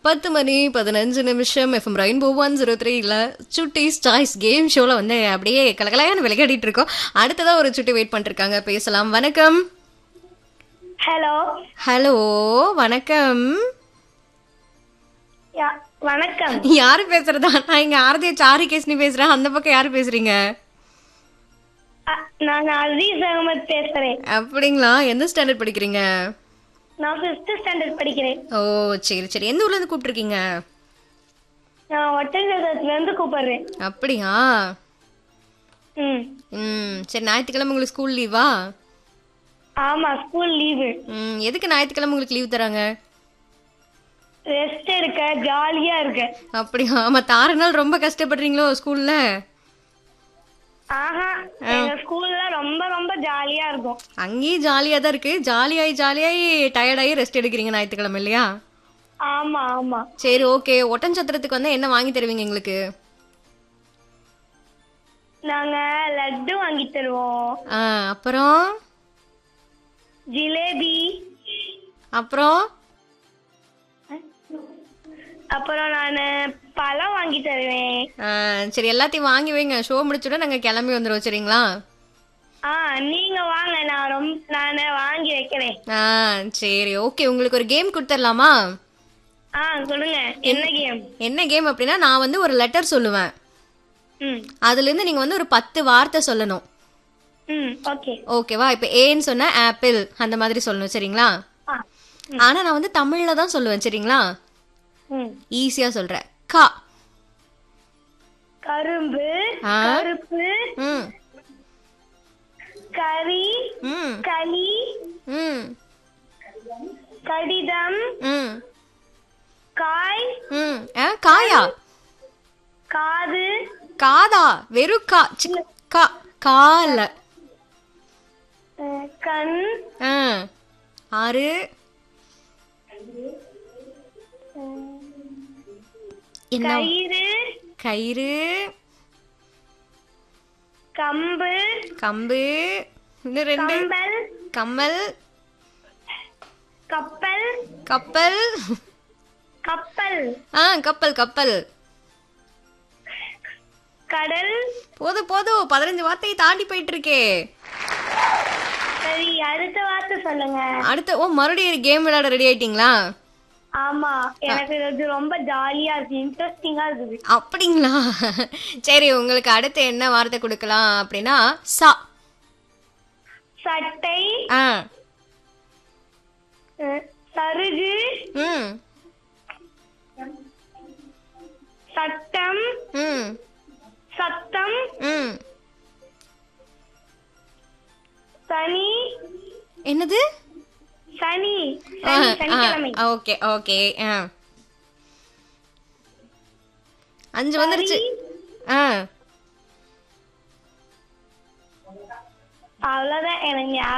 பத்து மணி பதினஞ்சு நிமிஷம் எஃப்எம் ரெயின்போ ஒன் ஜீரோ த்ரீல சுட்டிஸ் சாய்ஸ் கேம் ஷோல வந்து அப்படியே கலகலையான விளையாடிட்டு இருக்கோம் அடுத்ததா ஒரு சுட்டி வெயிட் பண்ணிருக்காங்க பேசலாம் வணக்கம் ஹலோ ஹலோ வணக்கம் யா- வணக்கம் யாரு பேசுறதா நான் இங்க ஆரதிய சாரி கேஸ்னி பேசுறேன் அந்த பக்கம் யாரு பேசுறீங்க அ, நான் அசீஸ் அகமத் பேசுறேன் அப்படிங்களா எந்த ஸ்டாண்டர்ட் படிக்கிறீங்க நான் ஃபிஃப்த் ஸ்டாண்டர்ட் படிக்கிறேன் ஓ சரி சரி எந்த ஊர்ல இருந்து கூப்பிட்டுருக்கீங்க நான் ஒட்டஞ்சத்திரத்துல இருந்து கூப்பிடுறேன் அப்படியா ம் ம் சரி ஞாயிற்றுக்கிழமை உங்களுக்கு ஸ்கூல் லீவா ஆமா ஸ்கூல் லீவு ம் எதுக்கு ஞாயிற்றுக்கிழமை உங்களுக்கு லீவ் தராங்க ரெஸ்ட் எடுக்க ஜாலியா இருக்க அப்படியா மற்ற ஆறு நாள் ரொம்ப கஷ்டப்படுறீங்களோ ஸ்கூல்ல ஆஹா எங்க ஸ்கூல்ல ரொம்ப ரொம்ப ஜாலியா இருக்கும் அங்கேயும் ஜாலியாக தான் இருக்கு ஜாலியாகி ஜாலியாகி டயர்டாகி ரெஸ்ட் எடுக்கிறீங்க ஞாயிற்றுக்கிழமை இல்லையா ஆமா ஆமா சரி ஓகே ஒட்டன்சத்திரத்துக்கு வந்து என்ன வாங்கி தருவீங்க எங்களுக்கு நாங்க லட்டு வாங்கி தருவோம் ஆ அப்புறம் ஜிலேபி அப்புறம் அப்புறம் நான் பழம் வாங்கி தருவேன் ஆ, சரி எல்லாத்தையும் வாங்கி வைங்க ஷோ முடிச்சுட நாங்கள் கிளம்பி வந்துடுவோம் சரிங்களா ஆ நீங்க வாங்க நான் ரொம்ப நான் வாங்கி வைக்கிறேன் ஆ சரி ஓகே உங்களுக்கு ஒரு கேம் கொடுத்துடலாமா ஆ சொல்லுங்க என்ன கேம் என்ன கேம் அப்படின்னா நான் வந்து ஒரு லெட்டர் சொல்லுவேன் ம் அதுலேருந்து நீங்கள் வந்து ஒரு பத்து வார்த்தை சொல்லணும் ம் ஓகே ஓகேவா இப்போ ஏன்னு சொன்னா ஆப்பிள் அந்த மாதிரி சொல்லணும் சரிங்களா ஆ ஆனா நான் வந்து தமிழ்ல தான் சொல்லுவேன் சரிங்களா ம் ஈஸியா சொல்றேன் கா கரும்பு ஆ. கருப்பு ம் கறி ம் களி ம் கடிதம் ம் காய் ம் ஆ காயா காது காதா வெறும் கா சி, கா கால அஹ், கண் ஆ ஆறு என்ன கயிறு கயிறு கம்பு கம்பு இன்னும் ரெண்டு கம்பல் கம்மல் கப்பல் கப்பல் கப்பல் ஆ கப்பல் கப்பல் கடல் போதும் போதும் பதினஞ்சு வார்த்தையை தாண்டி போயிட்டு இருக்கே சரி அடுத்த வார்த்தை சொல்லுங்க அடுத்து ஓ மறுபடியும் கேம் விளையாட ரெடி ஆயிட்டீங்களா ஆமா எனக்கு இது ரொம்ப ஜாலியா இருக்கு இன்ட்ரெஸ்டிங்கா இருக்குது அப்படிங்களா சரி உங்களுக்கு அடுத்து என்ன வார்த்தை கொடுக்கலாம் அப்படின்னா சா சட்டை ஆ அஹ், சருகு ம் சட்டம் ம் சத்தம் ம் சனி என்னது சனி சனி சனிக்கிழமை ஓகே ஓகே ஆ அஞ்சு வந்துருச்சு ஆ அவ்வளவுதான் எனக்கு ஞாபகம்